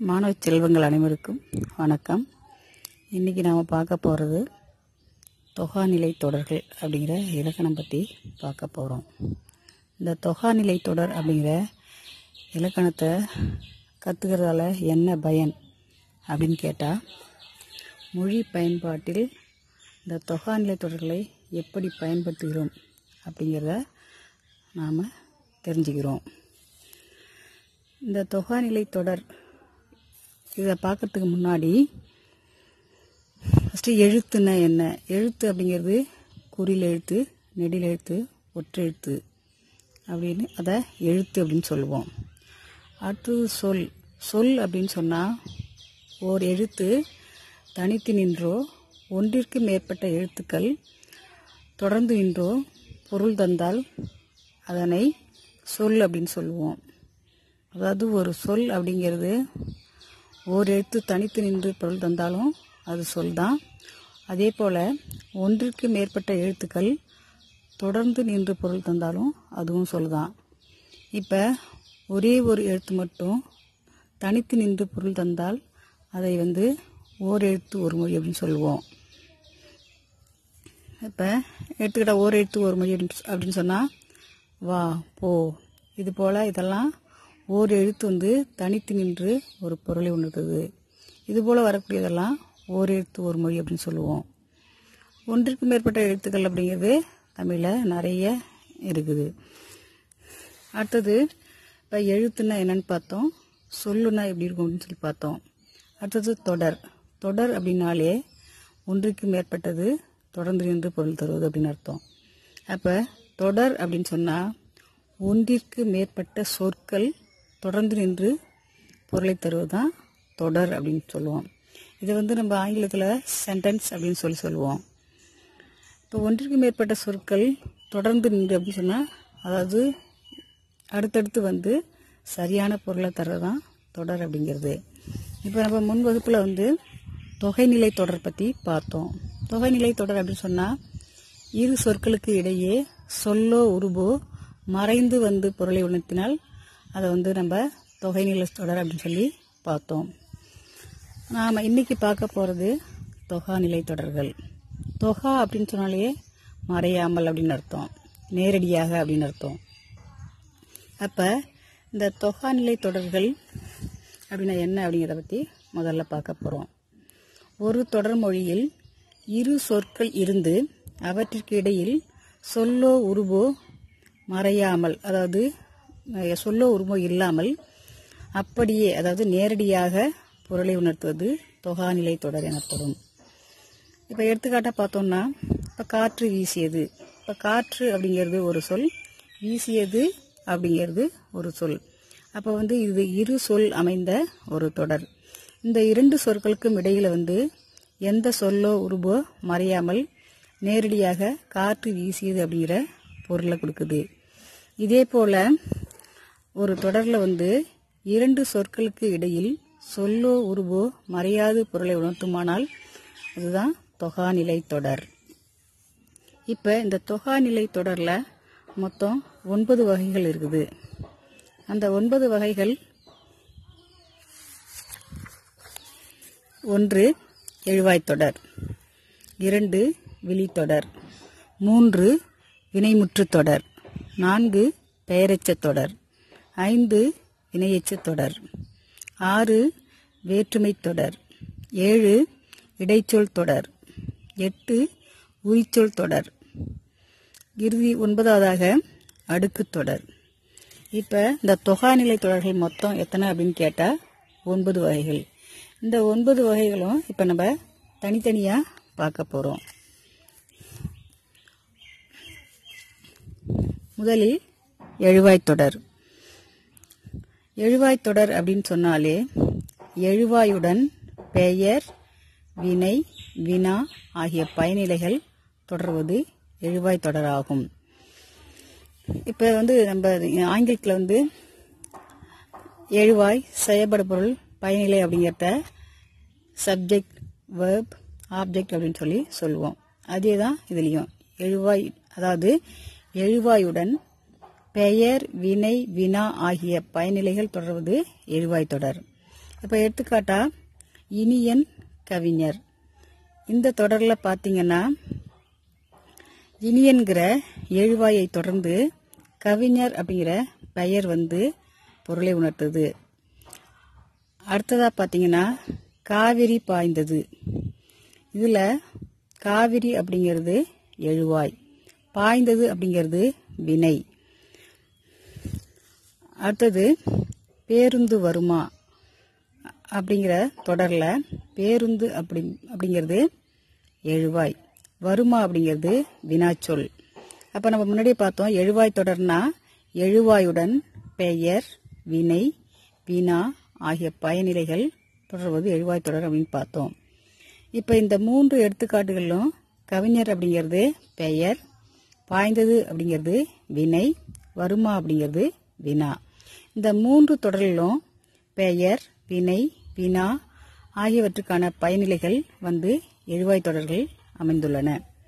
மாணவ செல்வங்கள் அனைவருக்கும் வணக்கம் இன்றைக்கி நாம் பார்க்க போகிறது தொகாநிலை தொடர்கள் அப்படிங்கிற இலக்கணம் பற்றி பார்க்க போகிறோம் இந்த தொகாநிலை தொடர் அப்படிங்கிற இலக்கணத்தை கற்றுக்கிறதால என்ன பயன் அப்படின்னு கேட்டால் மொழி பயன்பாட்டில் இந்த தொகாநிலை தொடர்களை எப்படி பயன்படுத்துகிறோம் அப்படிங்கிறத நாம் தெரிஞ்சுக்கிறோம் இந்த தொகாநிலை தொடர் இதை பார்க்கறதுக்கு முன்னாடி ஃபஸ்ட்டு எழுத்துன்னா என்ன எழுத்து அப்படிங்கிறது குறில் எழுத்து நெடில் எழுத்து ஒற்றெழுத்து அப்படின்னு அதை எழுத்து அப்படின்னு சொல்லுவோம் அடுத்தது சொல் சொல் அப்படின்னு சொன்னால் ஓர் எழுத்து தனித்து நின்றோ ஒன்றிற்கு மேற்பட்ட எழுத்துக்கள் தொடர்ந்து நின்றோ பொருள் தந்தால் அதனை சொல் அப்படின்னு சொல்லுவோம் அதாவது ஒரு சொல் அப்படிங்கிறது ஓர் எழுத்து தனித்து நின்று பொருள் தந்தாலும் அது சொல் தான் அதே போல் ஒன்றிற்கு மேற்பட்ட எழுத்துக்கள் தொடர்ந்து நின்று பொருள் தந்தாலும் அதுவும் சொல் தான் இப்போ ஒரே ஒரு எழுத்து மட்டும் தனித்து நின்று பொருள் தந்தால் அதை வந்து ஓர் எழுத்து ஒரு மொழி அப்படின்னு சொல்லுவோம் இப்போ எடுத்துக்கிட்ட ஓர் எழுத்து ஒரு மொழி அப்படின்னு அப்படின்னு சொன்னால் வா போ இது போல் இதெல்லாம் ஓர் எழுத்து வந்து தனித்து நின்று ஒரு பொருளை உணர்த்துது இது போல் வரக்கூடியதெல்லாம் ஓர் எழுத்து ஒரு மொழி அப்படின்னு சொல்லுவோம் ஒன்றிற்கு மேற்பட்ட எழுத்துக்கள் அப்படிங்கிறது தமிழில் நிறைய இருக்குது அடுத்தது இப்போ எழுத்துன்னா என்னன்னு பார்த்தோம் சொல்லுன்னா எப்படி இருக்கும் அப்படின்னு சொல்லி பார்த்தோம் அடுத்தது தொடர் தொடர் அப்படின்னாலே ஒன்றுக்கு மேற்பட்டது தொடர்ந்து நின்று பொருள் தருவது அப்படின்னு அர்த்தம் அப்போ தொடர் அப்படின்னு சொன்னால் ஒன்றிற்கு மேற்பட்ட சொற்கள் தொடர்ந்து நின்று பொருளை தருவது தான் தொடர் அப்படின்னு சொல்லுவோம் இதை வந்து நம்ம ஆங்கிலத்தில் சென்டென்ஸ் அப்படின்னு சொல்லி சொல்லுவோம் இப்போ ஒன்றிற்கு மேற்பட்ட சொற்கள் தொடர்ந்து நின்று அப்படின்னு சொன்னால் அதாவது அடுத்தடுத்து வந்து சரியான பொருளை தர்றது தான் தொடர் அப்படிங்கிறது இப்போ நம்ம முன் வகுப்பில் வந்து தொகைநிலை தொடர் பற்றி பார்த்தோம் தொகைநிலை தொடர் அப்படின்னு சொன்னால் இரு சொற்களுக்கு இடையே சொல்லோ உருவோ மறைந்து வந்து பொருளை உணர்த்தினால் அதை வந்து நம்ம தொகைநிலை தொடர் அப்படின்னு சொல்லி பார்த்தோம் நாம் இன்னைக்கு பார்க்க போகிறது தொகாநிலை தொடர்கள் தொகா அப்படின்னு சொன்னாலே மறையாமல் அப்படின்னு அர்த்தம் நேரடியாக அப்படின்னு அர்த்தம் அப்போ இந்த தொகாநிலை தொடர்கள் அப்படின்னா என்ன அப்படிங்கிறத பற்றி முதல்ல பார்க்க போகிறோம் ஒரு தொடர் மொழியில் இரு சொற்கள் இருந்து அவற்றிற்கு இடையில் சொல்லோ உருவோ மறையாமல் அதாவது அஹ், சொல்லோ உருவோ இல்லாமல் அப்படியே அதாவது நேரடியாக பொருளை உணர்த்துவது தொகாநிலை தொடர் எனப்படும் இப்போ எடுத்துக்காட்டாக பார்த்தோம்னா இப்போ காற்று வீசியது இப்போ காற்று அப்படிங்கிறது ஒரு சொல் வீசியது அப்படிங்கிறது ஒரு சொல் அப்போ வந்து இது இரு சொல் அமைந்த ஒரு தொடர் இந்த இரண்டு சொற்களுக்கும் இடையில வந்து எந்த சொல்லோ உருவோ மறையாமல் நேரடியாக காற்று வீசியது அப்படிங்கிற பொருளை கொடுக்குது இதே போல ஒரு தொடரில் வந்து இரண்டு சொற்களுக்கு இடையில் சொல்லோ உருவோ மறையாது பொருளை உணர்த்துமானால் அதுதான் தொகாநிலை தொடர் இப்போ இந்த தொகாநிலை தொடரில் மொத்தம் ஒன்பது வகைகள் இருக்குது அந்த ஒன்பது வகைகள் ஒன்று எழுவாய்த் தொடர் இரண்டு விழித்தொடர் மூன்று வினைமுற்றுத் தொடர் நான்கு பெயரெச்சத் தொடர் ஐந்து வினையெச்சத் தொடர் ஆறு வேற்றுமைத் தொடர் ஏழு இடைச்சொல் தொடர் எட்டு உரிச்சொல் தொடர் இறுதி ஒன்பதாவதாக அடுக்குத் தொடர் இப்போ இந்த தொகாநிலை தொடர்கள் மொத்தம் எத்தனை அப்படின்னு கேட்டால் ஒன்பது வகைகள் இந்த ஒன்பது வகைகளும் இப்போ நம்ம தனித்தனியாக பார்க்க போகிறோம் முதலில் எழுவாய்த் தொடர் எழுவாய்த் தொடர் அப்படின்னு சொன்னாலே எழுவாயுடன் பெயர் வினை வினா ஆகிய பயனிலைகள் தொடர்வது எழுவாய் தொடராகும் இப்போ வந்து நம்ம ஆங்கிலத்தில் வந்து எழுவாய் செயல்படு பொருள் பயனிலை அப்படிங்கிறத சப்ஜெக்ட் வேர்ப் ஆப்ஜெக்ட் அப்படின்னு சொல்லி சொல்லுவோம் அதே தான் இதுலேயும் எழுவாய் அதாவது எழுவாயுடன் பெயர் வினை வினா ஆகிய பயனிலைகள் தொடர்வது எழுவாய் தொடர் இப்போ எடுத்துக்காட்டா இனியன் கவிஞர் இந்த தொடரில் பார்த்தீங்கன்னா இனியன்கிற எழுவாயை தொடர்ந்து கவிஞர் அப்படிங்கிற பெயர் வந்து பொருளை உணர்த்துது அடுத்ததா பார்த்தீங்கன்னா காவிரி பாய்ந்தது இதில் காவிரி அப்படிங்கிறது எழுவாய் பாய்ந்தது அப்படிங்கிறது வினை அடுத்தது பேருந்து வருமா அப்படிங்கிற தொடரில் பேருந்து அப்படி அப்படிங்கிறது எழுவாய் வருமா அப்படிங்கிறது வினாச்சொல் அப்போ நம்ம முன்னாடியே பார்த்தோம் எழுவாய் தொடர்னா எழுவாயுடன் பெயர் வினை வினா ஆகிய பயனிலைகள் தொடர்வது எழுவாய் தொடர் அப்படின்னு பார்த்தோம் இப்போ இந்த மூன்று எடுத்துக்காட்டுகளிலும் கவிஞர் அப்படிங்கிறது பெயர் பாய்ந்தது அப்படிங்கிறது வினை வருமா அப்படிங்கிறது வினா இந்த மூன்று தொடரிலும் பெயர் வினை வினா ஆகியவற்றுக்கான பயனிலைகள் வந்து எழுவாய் தொடர்கள் அமைந்துள்ளன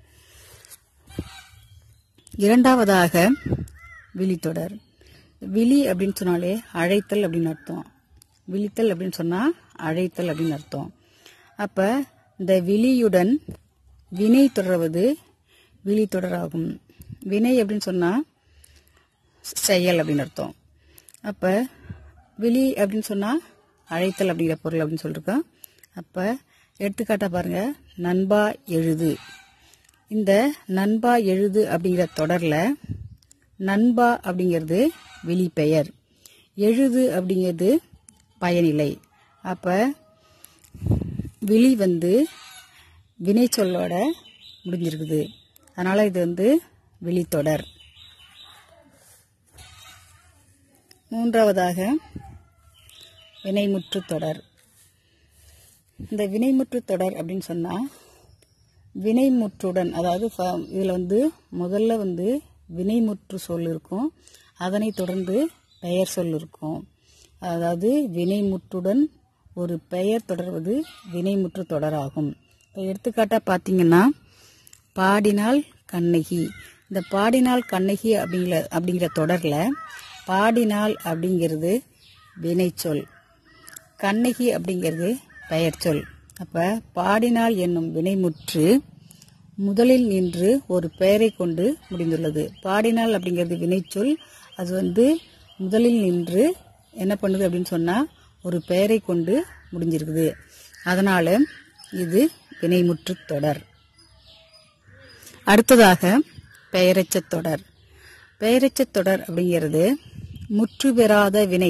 இரண்டாவதாக விழித்தொடர் விழி அப்படின்னு சொன்னாலே அழைத்தல் அப்படின்னு அர்த்தம் விழித்தல் அப்படின்னு சொன்னா அழைத்தல் அப்படின்னு அர்த்தம் அப்ப இந்த விழியுடன் வினை தொடர்வது விழி தொடராகும் வினை அப்படின்னு சொன்னா செயல் அப்படின்னு அர்த்தம் அப்ப விழி அப்படின்னு சொன்னா அழைத்தல் அப்படிங்கிற பொருள் அப்படின்னு சொல்லியிருக்கோம் அப்ப எடுத்துக்காட்டா பாருங்க நண்பா எழுது இந்த நண்பா எழுது அப்படிங்கிற தொடர்ல நண்பா அப்படிங்கிறது வெளிப்பெயர் எழுது அப்படிங்கிறது பயனிலை அப்ப விழி வந்து வினை சொல்லோட முடிஞ்சிருக்குது அதனால இது வந்து விழித்தொடர் மூன்றாவதாக வினைமுற்று தொடர் இந்த வினைமுற்று தொடர் அப்படின்னு சொன்னா வினைமுற்றுடன் அதாவது ஃப- இதுல வந்து முதல்ல வந்து வினைமுற்று சொல் இருக்கும் அதனை தொடர்ந்து பெயர் சொல் இருக்கும் அதாவது வினைமுற்றுடன் ஒரு பெயர் தொடர்வது வினைமுற்று தொடராகும் இப்போ எடுத்துக்காட்டா பார்த்தீங்கன்னா பாடினால் கண்ணகி இந்த பாடினால் கண்ணகி அப்படிங்கிற அப்படிங்கிற தொடர்ல பாடினால் அப்படிங்கிறது வினைச்சொல் கண்ணகி அப்படிங்கிறது பெயர் சொல் அப்ப பாடினால் என்னும் வினைமுற்று முதலில் நின்று ஒரு பெயரை கொண்டு முடிந்துள்ளது பாடினால் அப்படிங்கிறது வினைச்சொல் அது வந்து முதலில் நின்று என்ன பண்ணுது அப்படின்னு சொன்னா ஒரு பெயரை கொண்டு முடிஞ்சிருக்குது அதனால இது வினைமுற்று தொடர் அடுத்ததாக பெயரெச்சத் தொடர் பெயரெச்சத் தொடர் அப்படிங்கிறது முற்று பெறாத வினை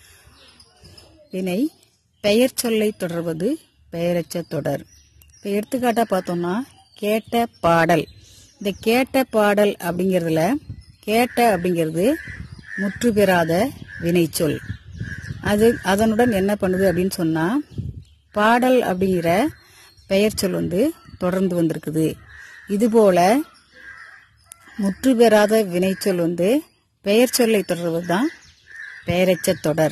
வினை பெயர் சொல்லை தொடர்வது பெயரச்ச தொடர் இப்போ எடுத்துக்காட்டா பார்த்தோம்னா கேட்ட பாடல் இந்த கேட்ட பாடல் அப்படிங்கிறதுல கேட்ட அப்படிங்கிறது முற்று பெறாத வினைச்சொல் அது அதனுடன் என்ன பண்ணுது அப்படின்னு சொன்னா பாடல் அப்படிங்கிற பெயர் சொல் வந்து தொடர்ந்து வந்திருக்குது இதுபோல முற்று பெறாத வினைச்சொல் வந்து பெயர் சொல்லை தொடர்வது தான் பெயரெச்ச தொடர்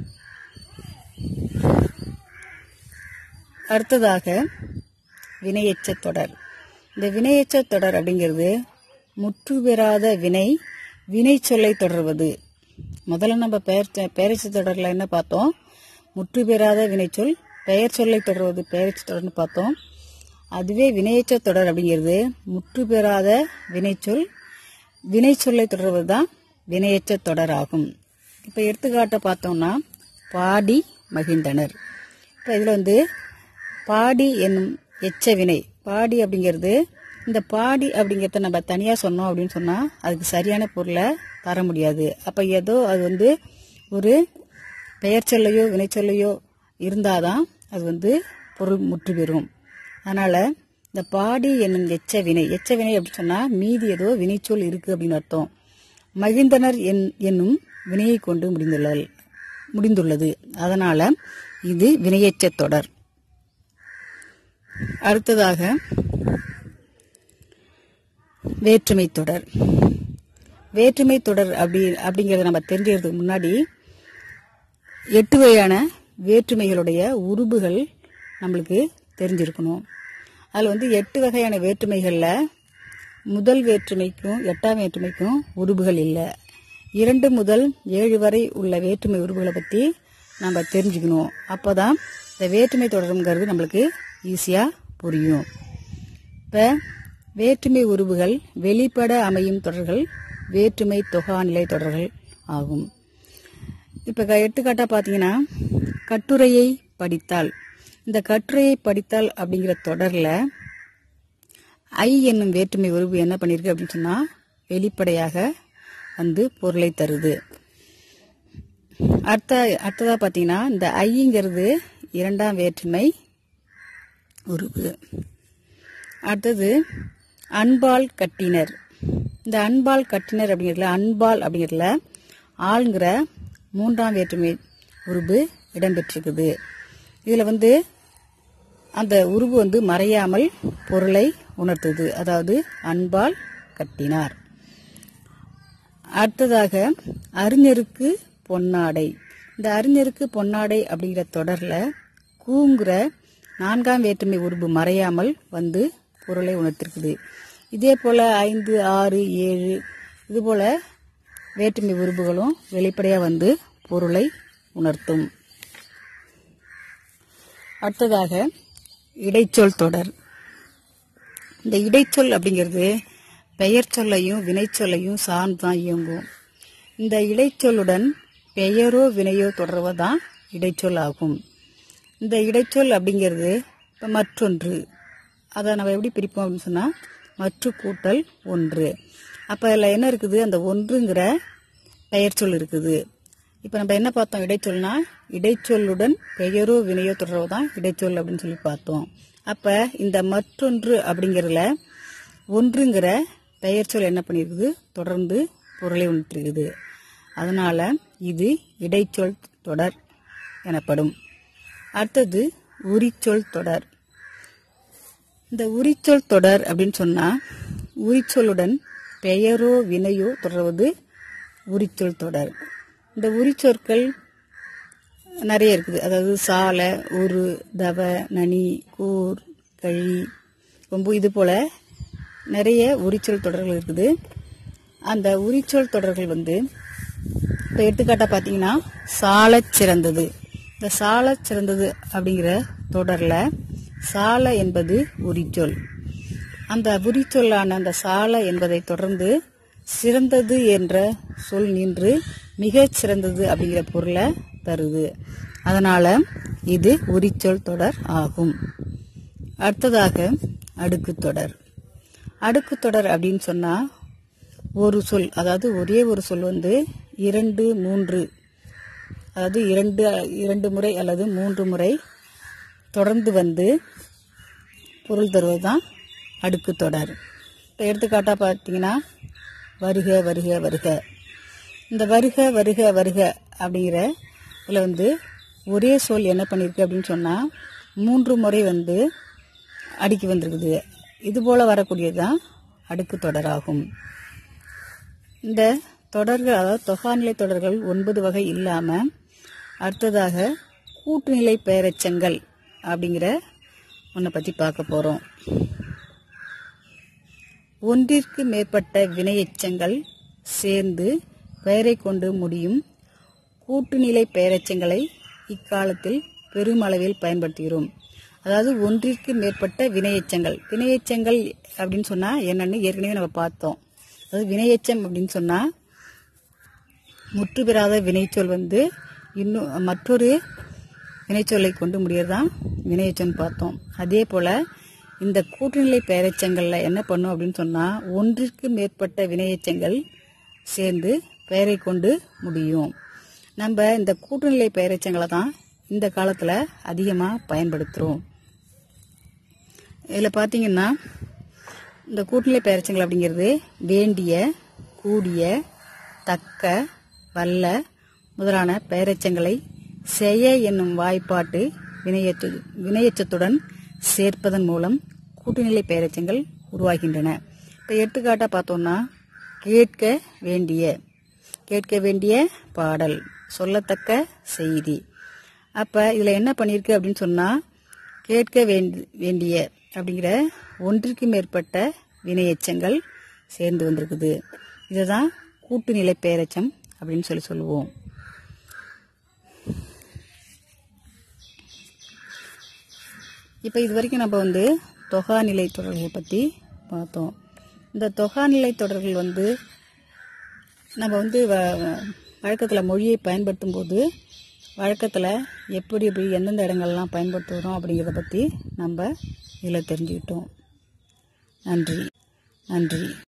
அடுத்ததாக வினையெச்ச தொடர் இந்த வினையெச்ச தொடர் அப்படிங்கிறது முற்று பெறாத வினை வினை சொல்லை தொடர்வது முதல்ல நம்ம பெயர் பெயரெச்ச தொடர்ல என்ன பார்த்தோம் முற்று பெறாத வினைச்சொல் பெயர் சொல்லை தொடர்வது பெயரெச்ச தொடர்னு பார்த்தோம் அதுவே வினையெச்ச தொடர் அப்படிங்கிறது முற்று பெறாத வினைச்சொல் வினை சொல்லை தொடர்வது தான் வினையெச்ச தொடர் ஆகும் இப்போ எடுத்துக்காட்ட பார்த்தோம்னா பாடி மகிழ்ந்தனர் இப்போ இதில் வந்து பாடி என்னும் எச்ச வினை பாடி அப்படிங்கிறது இந்த பாடி அப்படிங்கிறத நம்ம தனியாக சொன்னோம் அப்படின்னு சொன்னால் அதுக்கு சரியான பொருளை தர முடியாது அப்போ ஏதோ அது வந்து ஒரு பெயர் சொல்லையோ வினைச்சொல்லையோ இருந்தாதான் அது வந்து பொருள் முற்று பெறும் அதனால இந்த பாடி என்னும் எச்ச வினை எச்ச வினை அப்படின்னு சொன்னா மீதி ஏதோ வினைச்சொல் இருக்கு அப்படின்னு அர்த்தம் மகிழ்ந்தனர் என்- என்னும் வினையை கொண்டு முடிந்துள்ளது முடிந்துள்ளது அதனால இது வினையெச்ச தொடர் அடுத்ததாக வேற்றுமை தொடர் வேற்றுமை தொடர் அப்படி அப்படிங்கறத நம்ம தெரிஞ்சுக்கிறதுக்கு முன்னாடி எட்டு வகையான வேற்றுமைகளுடைய உருபுகள் நம்மளுக்கு தெரிஞ்சிருக்கணும் அதில் வந்து எட்டு வகையான வேற்றுமைகளில் முதல் வேற்றுமைக்கும் எட்டாம் வேற்றுமைக்கும் உருபுகள் இல்லை இரண்டு முதல் ஏழு வரை உள்ள வேற்றுமை உருபுகளை பற்றி நம்ம தெரிஞ்சுக்கணும் அப்போ தான் இந்த வேற்றுமை தொடருங்கிறது நம்மளுக்கு ஈஸியாக புரியும் இப்போ வேற்றுமை உருவுகள் வெளிப்பட அமையும் தொடர்கள் வேற்றுமை தொகாநிலை தொடர்கள் ஆகும் இப்போ எடுத்துக்காட்டாக பார்த்தீங்கன்னா கட்டுரையை படித்தால் இந்த கட்டுரையை படித்தால் அப்படிங்கிற தொடரில் ஐ என்னும் வேற்றுமை உருவு என்ன பண்ணியிருக்கு அப்படின்னு சொன்னால் வெளிப்படையாக வந்து பொருளை தருது அடுத்த அடுத்ததாக பார்த்தீங்கன்னா இந்த ஐங்கிறது இரண்டாம் வேற்றுமை உருவு அடுத்தது அன்பால் கட்டினர் இந்த அன்பால் கட்டினர் அப்படிங்கிறதுல அன்பால் அப்படிங்கிறதுல ஆள்ங்கிற மூன்றாம் வேற்றுமை உருவு இடம்பெற்றிருக்குது இதில் வந்து அந்த உருவு வந்து மறையாமல் பொருளை உணர்த்துது அதாவது அன்பால் கட்டினார் அடுத்ததாக அறிஞருக்கு பொன்னாடை இந்த அறிஞருக்கு பொன்னாடை அப்படிங்கிற தொடரில் கூங்கிற நான்காம் வேற்றுமை உருவு மறையாமல் வந்து பொருளை உணர்த்திருக்குது இதே போல் ஐந்து ஆறு ஏழு இது போல் வேற்றுமை உருவுகளும் வெளிப்படையாக வந்து பொருளை உணர்த்தும் அடுத்ததாக இடைச்சொல் தொடர் இந்த இடைச்சொல் அப்படிங்கிறது பெயர் சொல்லையும் வினைச்சொல்லையும் சார்ந்து தான் இயங்கும் இந்த இடைச்சொல்லுடன் பெயரோ வினையோ தொடர்வதுதான் இடைச்சொல் ஆகும் இந்த இடைச்சொல் அப்படிங்கிறது இப்போ மற்றொன்று அதை நம்ம எப்படி பிரிப்போம் அப்படின்னு சொன்னால் மற்ற கூட்டல் ஒன்று அப்போ அதில் என்ன இருக்குது அந்த ஒன்றுங்கிற பெயர் சொல் இருக்குது இப்போ நம்ம என்ன பார்த்தோம் இடைச்சொல்னா இடைச்சொல்லுடன் பெயரோ வினையோ தொடர்வோ தான் இடைச்சொல் அப்படின்னு சொல்லி பார்த்தோம் அப்போ இந்த மற்றொன்று அப்படிங்கிறதுல ஒன்றுங்கிற பெயர் சொல் என்ன பண்ணியிருக்குது தொடர்ந்து பொருளை உணர்த்திருக்குது அதனால இது இடைச்சொல் தொடர் எனப்படும் அடுத்தது உரிச்சொல் தொடர் இந்த உரிச்சொல் தொடர் அப்படின்னு சொன்னா உரிச்சொல்லுடன் பெயரோ வினையோ தொடர்வது உரிச்சொல் தொடர் இந்த உரிச்சொற்கள் நிறைய இருக்குது அதாவது சால உரு தவ நனி கூர் கழி கொம்பு இது போல நிறைய உரிச்சொல் தொடர்கள் இருக்குது அந்த உரிச்சொல் தொடர்கள் வந்து இப்போ எடுத்துக்காட்டாக பார்த்தீங்கன்னா சாலச் சிறந்தது இந்த சாலச் சிறந்தது அப்படிங்கிற தொடரில் சால என்பது உரிச்சொல் அந்த உரிச்சொல்லான அந்த சால என்பதை தொடர்ந்து சிறந்தது என்ற சொல் நின்று மிகச் சிறந்தது அப்படிங்கிற பொருளை தருது அதனால இது உரிச்சொல் தொடர் ஆகும் அடுத்ததாக அடுக்கு தொடர் அடுக்கு தொடர் அப்படின்னு சொன்னா ஒரு சொல் அதாவது ஒரே ஒரு சொல் வந்து இரண்டு மூன்று அதாவது இரண்டு இரண்டு முறை அல்லது மூன்று முறை தொடர்ந்து வந்து பொருள் தருவது தான் அடுக்கு தொடர் இப்போ எடுத்துக்காட்டாக பார்த்தீங்கன்னா வருக வருக வருக இந்த வருக வருக வருக அப்படிங்கிற இதில் வந்து ஒரே சொல் என்ன பண்ணியிருக்கு அப்படின்னு சொன்னால் மூன்று முறை வந்து அடுக்கி வந்திருக்குது இது போல் வரக்கூடியது தான் அடுக்கு தொடராகும் இந்த தொடர்கள் அதாவது தொகாநிலை தொடர்கள் ஒன்பது வகை இல்லாமல் அடுத்ததாக கூட்டுநிலை பெயரெச்சங்கள் அப்படிங்கிற ஒன்றை பற்றி பார்க்க போகிறோம் ஒன்றிற்கு மேற்பட்ட வினையெச்சங்கள் சேர்ந்து பெயரை கொண்டு முடியும் கூட்டுநிலை பெயரெச்சங்களை இக்காலத்தில் பெருமளவில் பயன்படுத்துகிறோம் அதாவது ஒன்றிற்கு மேற்பட்ட வினையெச்சங்கள் வினையெச்சங்கள் அப்படின்னு சொன்னால் என்னன்னு ஏற்கனவே நம்ம பார்த்தோம் அதாவது வினையெச்சம் அப்படின்னு சொன்னால் முற்று பெறாத வினைச்சொல் வந்து இன்னும் மற்றொரு வினைச்சொல்லை கொண்டு முடியறதான் வினையெச்சம்னு பார்த்தோம் அதே போல் இந்த கூட்டுநிலை பெயரெச்சங்களில் என்ன பண்ணும் அப்படின்னு சொன்னால் ஒன்றிற்கு மேற்பட்ட வினையெச்சங்கள் சேர்ந்து பெயரை கொண்டு முடியும் நம்ம இந்த கூட்டுநிலை பெயரெச்சங்களை தான் இந்த காலத்தில் அதிகமாக பயன்படுத்துகிறோம் இதில் பார்த்தீங்கன்னா இந்த கூட்டுநிலை பெயரெச்சங்கள் அப்படிங்கிறது வேண்டிய கூடிய தக்க வல்ல முதலான பெயரெச்சங்களை செய்ய என்னும் வாய்ப்பாட்டு வினையற்ற வினையச்சத்துடன் சேர்ப்பதன் மூலம் கூட்டுநிலை பெயரெச்சங்கள் உருவாகின்றன இப்போ எடுத்துக்காட்டாக பார்த்தோம்னா கேட்க வேண்டிய கேட்க வேண்டிய பாடல் சொல்லத்தக்க செய்தி அப்போ இதில் என்ன பண்ணியிருக்கு அப்படின்னு சொன்னால் கேட்க வேண்டி வேண்டிய அப்படிங்கிற ஒன்றிற்கு மேற்பட்ட வினையெச்சங்கள் சேர்ந்து வந்திருக்குது இதுதான் கூட்டுநிலை பெயரெச்சம் அப்படின்னு சொல்லி சொல்லுவோம் இப்போ இது வரைக்கும் நம்ம வந்து தொகாநிலை தொடர்கள் பற்றி பார்த்தோம் இந்த தொகாநிலை தொடர்கள் வந்து நம்ம வந்து வழக்கத்தில் மொழியை பயன்படுத்தும் போது வழக்கத்தில் எப்படி எப்படி எந்தெந்த இடங்கள்லாம் பயன்படுத்துகிறோம் அப்படிங்கிறத பற்றி நம்ம இதில் தெரிஞ்சுக்கிட்டோம் நன்றி நன்றி